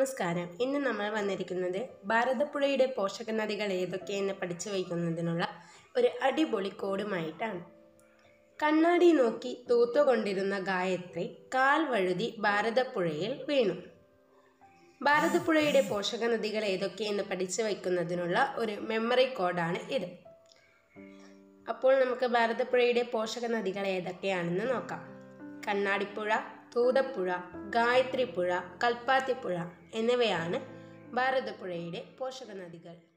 നമസ്കാരം ഇന്ന് നമ്മൾ വന്നിരിക്കുന്നത് ഭാരതപ്പുഴയുടെ പോഷക നദികൾ ഏതൊക്കെയെന്ന് പഠിച്ചു വയ്ക്കുന്നതിനുള്ള ഒരു അടിപൊളി കോഡുമായിട്ടാണ് കണ്ണാടി നോക്കി തൂത്തുകൊണ്ടിരുന്ന ഗായത്രി കാൽ വഴുതി ഭാരതപ്പുഴയിൽ വീണു ഭാരതപ്പുഴയുടെ പോഷക നദികൾ ഏതൊക്കെയെന്ന് പഠിച്ചു വയ്ക്കുന്നതിനുള്ള ഒരു മെമ്മറി കോഡാണ് ഇത് അപ്പോൾ നമുക്ക് ഭാരതപ്പുഴയുടെ പോഷക നദികൾ ഏതൊക്കെയാണെന്ന് നോക്കാം കണ്ണാടിപ്പുഴ തൂതപ്പുഴ ഗായത്രിപ്പുഴ കൽപ്പാത്തിപ്പുഴ എന്നിവയാണ് ഭാരതപ്പുഴയുടെ പോഷക നദികൾ